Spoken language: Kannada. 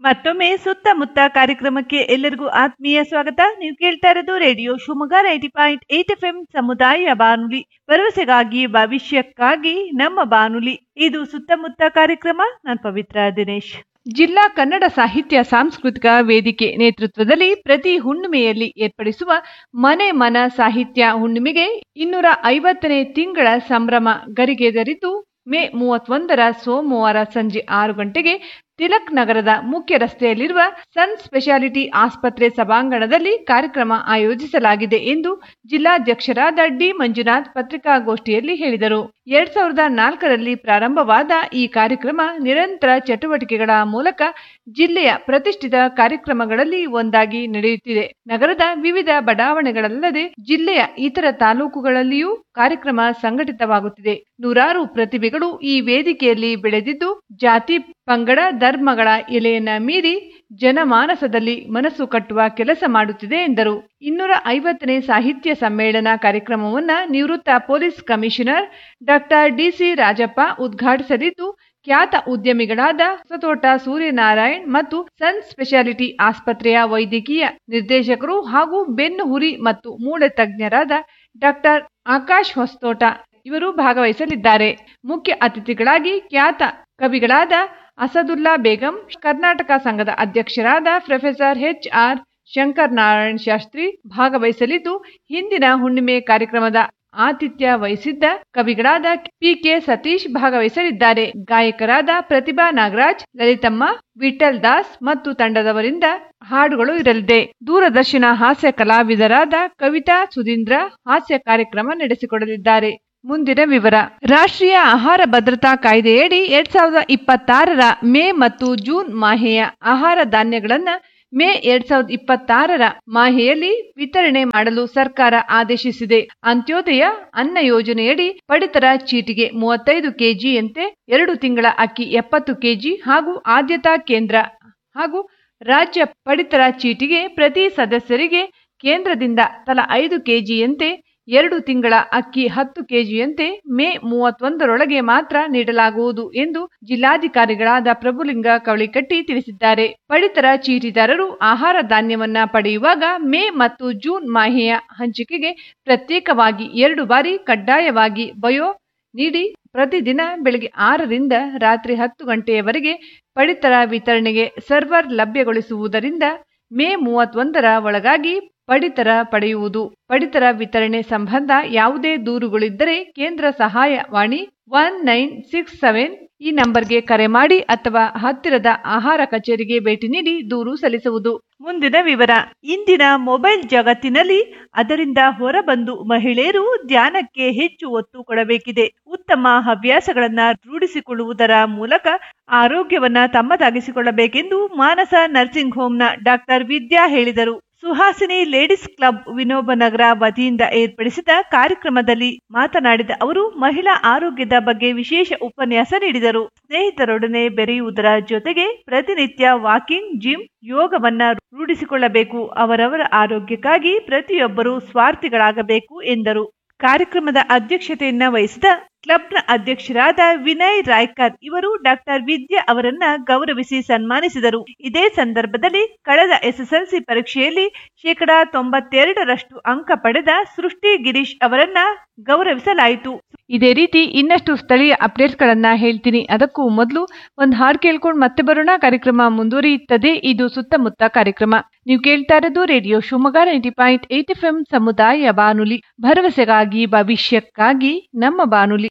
ಮತ್ತೊಮ್ಮೆ ಸುತ್ತಮುತ್ತ ಕಾರ್ಯಕ್ರಮಕ್ಕೆ ಎಲ್ಲರಿಗೂ ಆತ್ಮೀಯ ಸ್ವಾಗತ ನೀವು ಕೇಳ್ತಾ ಇರೋದು radio Shivamogga ninety point eight F M ಸಮುದಾಯ ಬಾನುಲಿ ಭರವಸೆಗಾಗಿ ಭವಿಷ್ಯಕ್ಕಾಗಿ ನಮ್ಮ ಬಾನುಲಿ ಇದು ಸುತ್ತಮುತ್ತ ಕಾರ್ಯಕ್ರಮ ನಾನು ಪವಿತ್ರ ದಿನೇಶ್ ಜಿಲ್ಲಾ ಕನ್ನಡ ಸಾಹಿತ್ಯ ಸಾಂಸ್ಕೃತಿಕ ವೇದಿಕೆ ನೇತೃತ್ವದಲ್ಲಿ ಪ್ರತಿ ಹುಣ್ಣಿಮೆಯಲ್ಲಿ ಏರ್ಪಡಿಸುವ ಮನೆ ಮನ ಸಾಹಿತ್ಯ ಹುಣ್ಣಿಮೆಗೆ ಇನ್ನೂರ ಐವತ್ತನೇ ತಿಂಗಳ ಸಂಭ್ರಮ ಗರಿಗೆದರಿದ್ದು ಮೇ ಮೂವತ್ತೊಂದರ ಸೋಮವಾರ ಸಂಜೆ ಆರು ಗಂಟೆಗೆ ತಿಲಕ್ ನಗರದ ಮುಖ್ಯ ರಸ್ತೆಯಲ್ಲಿರುವ ಸನ್ ಸ್ಪೆಷಾಲಿಟಿ ಆಸ್ಪತ್ರೆ ಸಭಾಂಗಣದಲ್ಲಿ ಕಾರ್ಯಕ್ರಮ ಆಯೋಜಿಸಲಾಗಿದೆ ಎಂದು ಜಿಲ್ಲಾಧ್ಯಕ್ಷರಾದ ಡಿ ಮಂಜುನಾಥ್ ಪತ್ರಿಕಾಗೋಷ್ಠಿಯಲ್ಲಿ ಹೇಳಿದರು ಎರಡ್ ಸಾವಿರದ ನಾಲ್ಕರಲ್ಲಿ ಪ್ರಾರಂಭವಾದ ಈ ಕಾರ್ಯಕ್ರಮ ನಿರಂತರ ಚಟುವಟಿಕೆಗಳ ಮೂಲಕ ಜಿಲ್ಲೆಯ ಪ್ರತಿಷ್ಠಿತ ಕಾರ್ಯಕ್ರಮಗಳಲ್ಲಿ ಒಂದಾಗಿ ನಡೆಯುತ್ತಿದೆ ನಗರದ ವಿವಿಧ ಬಡಾವಣೆಗಳಲ್ಲದೆ ಜಿಲ್ಲೆಯ ಇತರ ತಾಲೂಕುಗಳಲ್ಲಿಯೂ ಕಾರ್ಯಕ್ರಮ ಸಂಘಟಿತವಾಗುತ್ತಿದೆ ನೂರಾರು ಪ್ರತಿಭೆಗಳು ಈ ವೇದಿಕೆಯಲ್ಲಿ ಬೆಳೆದಿದ್ದು ಜಾತಿ ಪಂಗಡ ಧರ್ಮಗಳ ಎಲೆಯನ್ನ ಮೀರಿ ಜನಮಾನಸದಲ್ಲಿ ಮನಸ್ಸು ಕಟ್ಟುವ ಕೆಲಸ ಮಾಡುತ್ತಿದೆ ಎಂದರು ಇನ್ನೂರ ಐವತ್ತನೇ ಸಾಹಿತ್ಯ ಸಮ್ಮೇಳನ ಕಾರ್ಯಕ್ರಮವನ್ನ ನಿವೃತ್ತ police commissioner doctor D C Rajappa ಉದ್ಘಾಟಿಸಲಿದ್ದು ಖ್ಯಾತ ಉದ್ಯಮಿಗಳಾದ ಹೊಸತೋಟ ಸೂರ್ಯನಾರಾಯಣ್ ಮತ್ತು ಸನ್ ಸ್ಪೆಷಾಲಿಟಿ ಆಸ್ಪತ್ರೆಯ ವೈದ್ಯಕೀಯ ನಿರ್ದೇಶಕರು ಹಾಗೂ ಬೆನ್ನು ಹುರಿ ಮತ್ತು ಮೂಳೆ ತಜ್ಞರಾದ ಡಾಕ್ಟರ್ ಆಕಾಶ್ ಹೊಸತೋಟ ಇವರು ಭಾಗವಹಿಸಲಿದ್ದಾರೆ ಮುಖ್ಯ ಅತಿಥಿಗಳಾಗಿ ಖ್ಯಾತ ಕವಿಗಳಾದ ಅಸದುಲ್ಲಾ ಬೇಗಂ ಕರ್ನಾಟಕ ಸಂಘದ ಅಧ್ಯಕ್ಷರಾದ professor H R Shankar Narayan Shastri ಭಾಗವಹಿಸಲಿದ್ದು ಹಿಂದಿನ ಹುಣ್ಣಿಮೆ ಕಾರ್ಯಕ್ರಮದ ಆತಿಥ್ಯ ವಹಿಸಿದ್ದ ಕವಿಗಳಾದ ಪಿಕೆ ಸತೀಶ್ ಭಾಗವಹಿಸಲಿದ್ದಾರೆ ಗಾಯಕರಾದ ಪ್ರತಿಭಾ ನಾಗರಾಜ್ ಲಲಿತಮ್ಮ ವಿಠಲ್ ದಾಸ್ ಮತ್ತು ತಂಡದವರಿಂದ ಹಾಡುಗಳು ಇರಲಿದೆ ದೂರದರ್ಶನ ಹಾಸ್ಯ ಕಲಾವಿದರಾದ ಕವಿತಾ ಸುಧೀಂದ್ರ ಹಾಸ್ಯ ಕಾರ್ಯಕ್ರಮ ನಡೆಸಿಕೊಡಲಿದ್ದಾರೆ ಮುಂದಿನ ವಿವರ ರಾಷ್ಟ್ರೀಯ ಆಹಾರ ಭದ್ರತಾ ಕಾಯ್ದೆಯಡಿ ಎರಡ್ ಸಾವಿರದ ಇಪ್ಪತ್ತಾರರ ಮೇ ಮತ್ತು ಜೂನ್ ಮಾಹೆಯ ಆಹಾರ ಧಾನ್ಯಗಳನ್ನ ಮೇ ಎರಡ್ ಸಾವಿರದ ಇಪ್ಪತ್ತಾರರ ಮಾಹೆಯಲ್ಲಿ ವಿತರಣೆ ಮಾಡಲು ಸರ್ಕಾರ ಆದೇಶಿಸಿದೆ ಅಂತ್ಯೋದಯ ಅನ್ನ ಯೋಜನೆಯಡಿ ಪಡಿತರ ಚೀಟಿಗೆ ಮೂವತ್ತೈದು ಕೆಜಿಯಂತೆ ಎರಡು ತಿಂಗಳ ಅಕ್ಕಿ ಎಪ್ಪತ್ತು ಕೆಜಿ ಹಾಗೂ ಆದ್ಯತಾ ಕೇಂದ್ರ ಹಾಗೂ ರಾಜ್ಯ ಪಡಿತರ ಚೀಟಿಗೆ ಪ್ರತಿ ಸದಸ್ಯರಿಗೆ ಕೇಂದ್ರದಿಂದ ತಲಾ ಐದು ಕೆಜಿಯಂತೆ ಎರಡು ತಿಂಗಳ ಅಕ್ಕಿ ಹತ್ತು ಕೆಜಿಯಂತೆ ಮೇ ಮೂವತ್ತೊಂದರೊಳಗೆ ಮಾತ್ರ ನೀಡಲಾಗುವುದು ಎಂದು ಜಿಲ್ಲಾಧಿಕಾರಿಗಳಾದ ಪ್ರಭುಲಿಂಗ ಕವಳಿಕಟ್ಟಿ ತಿಳಿಸಿದ್ದಾರೆ ಪಡಿತರ ಚೀಟಿದಾರರು ಆಹಾರ ಧಾನ್ಯವನ್ನ ಪಡೆಯುವಾಗ ಮೇ ಮತ್ತು ಜೂನ್ ಮಾಹೆಯ ಹಂಚಿಕೆಗೆ ಪ್ರತ್ಯೇಕವಾಗಿ ಎರಡು ಬಾರಿ ಕಡ್ಡಾಯವಾಗಿ ಬಯೋ ನೀಡಿ ಪ್ರತಿದಿನ ಬೆಳಗ್ಗೆ ಆರರಿಂದ ರಾತ್ರಿ ಹತ್ತು ಗಂಟೆಯವರೆಗೆ ಪಡಿತರ ವಿತರಣೆಗೆ ಸರ್ವರ್ ಲಭ್ಯಗೊಳಿಸುವುದರಿಂದ ಮೇ ಮೂವತ್ತೊಂದರ ಒಳಗಾಗಿ ಪಡಿತರ ಪಡೆಯುವುದು ಪಡಿತರ ವಿತರಣೆ ಸಂಬಂಧ ಯಾವುದೇ ದೂರುಗಳಿದ್ದರೆ ಕೇಂದ್ರ ಸಹಾಯವಾಣಿ ಒನ್ ನೈನ್ ಸಿಕ್ಸ್ ಸೆವೆನ್ ಈ ನಂಬರ್ಗೆ ಕರೆ ಮಾಡಿ ಅಥವಾ ಹತ್ತಿರದ ಆಹಾರ ಕಚೇರಿಗೆ ಭೇಟಿ ನೀಡಿ ದೂರು ಸಲ್ಲಿಸುವುದು ಮುಂದಿನ ವಿವರ ಇಂದಿನ ಮೊಬೈಲ್ ಜಗತ್ತಿನಲ್ಲಿ ಅದರಿಂದ ಹೊರಬಂದು ಮಹಿಳೆಯರು ಧ್ಯಾನಕ್ಕೆ ಹೆಚ್ಚು ಒತ್ತು ಕೊಡಬೇಕಿದೆ ಉತ್ತಮ ಹವ್ಯಾಸಗಳನ್ನ ರೂಢಿಸಿಕೊಳ್ಳುವುದರ ಮೂಲಕ ಆರೋಗ್ಯವನ್ನ ತಮ್ಮದಾಗಿಸಿಕೊಳ್ಳಬೇಕೆಂದು ಮಾನಸ ನರ್ಸಿಂಗ್ ಹೋಂನ ಡಾಕ್ಟರ್ ವಿದ್ಯಾ ಹೇಳಿದರು ಸುಹಾಸಿನಿ ಲೇಡೀಸ್ ಕ್ಲಬ್ ವಿನೋಬ ನಗರ ವತಿಯಿಂದ ಏರ್ಪಡಿಸಿದ ಕಾರ್ಯಕ್ರಮದಲ್ಲಿ ಮಾತನಾಡಿದ ಅವರು ಮಹಿಳಾ ಆರೋಗ್ಯದ ಬಗ್ಗೆ ವಿಶೇಷ ಉಪನ್ಯಾಸ ನೀಡಿದರು ಸ್ನೇಹಿತರೊಡನೆ ಬೆರೆಯುವುದರ ಜೊತೆಗೆ ಪ್ರತಿನಿತ್ಯ ವಾಕಿಂಗ್ ಜಿಮ್ ಯೋಗವನ್ನ ರೂಢಿಸಿಕೊಳ್ಳಬೇಕು ಅವರವರ ಆರೋಗ್ಯಕ್ಕಾಗಿ ಪ್ರತಿಯೊಬ್ಬರು ಸ್ವಾರ್ಥಿಗಳಾಗಬೇಕು ಎಂದರು ಕಾರ್ಯಕ್ರಮದ ಅಧ್ಯಕ್ಷತೆಯನ್ನ ವಹಿಸಿದ ಕ್ಲಬ್ನ ಅಧ್ಯಕ್ಷರಾದ ವಿನಯ್ ರಾಯ್ಕರ್ ಇವರು ಡಾಕ್ಟರ್ ವಿದ್ಯಾ ಅವರನ್ನ ಗೌರವಿಸಿ ಸನ್ಮಾನಿಸಿದರು ಇದೇ ಸಂದರ್ಭದಲ್ಲಿ ಕಳೆದ ಎಸ್ಎಸ್ಎಲ್ಸಿ ಪರೀಕ್ಷೆಯಲ್ಲಿ ಶೇಕಡಾ ತೊಂಬತ್ತೆರಡರಷ್ಟು ಅಂಕ ಪಡೆದ ಸೃಷ್ಟಿ ಗಿರೀಶ್ ಅವರನ್ನ ಗೌರವಿಸಲಾಯಿತು ಇದೇ ರೀತಿ ಇನ್ನಷ್ಟು ಸ್ಥಳೀಯ ಅಪ್ಡೇಟ್ಸ್ಗಳನ್ನ ಹೇಳ್ತೀನಿ ಅದಕ್ಕೂ ಮೊದಲು ಒಂದು ಹಾಡು ಕೇಳ್ಕೊಂಡು ಮತ್ತೆ ಬರೋಣ ಕಾರ್ಯಕ್ರಮ ಮುಂದುವರಿಯುತ್ತದೆ ಇದು ಸುತ್ತಮುತ್ತ ಕಾರ್ಯಕ್ರಮ ನೀವು ಕೇಳ್ತಾ ಇರೋದು radio Shivamogga ninety point eight F M ಸಮುದಾಯ ಬಾನುಲಿ ಭರವಸೆಗಾಗಿ ಭವಿಷ್ಯಕ್ಕಾಗಿ ನಮ್ಮ ಬಾನುಲಿ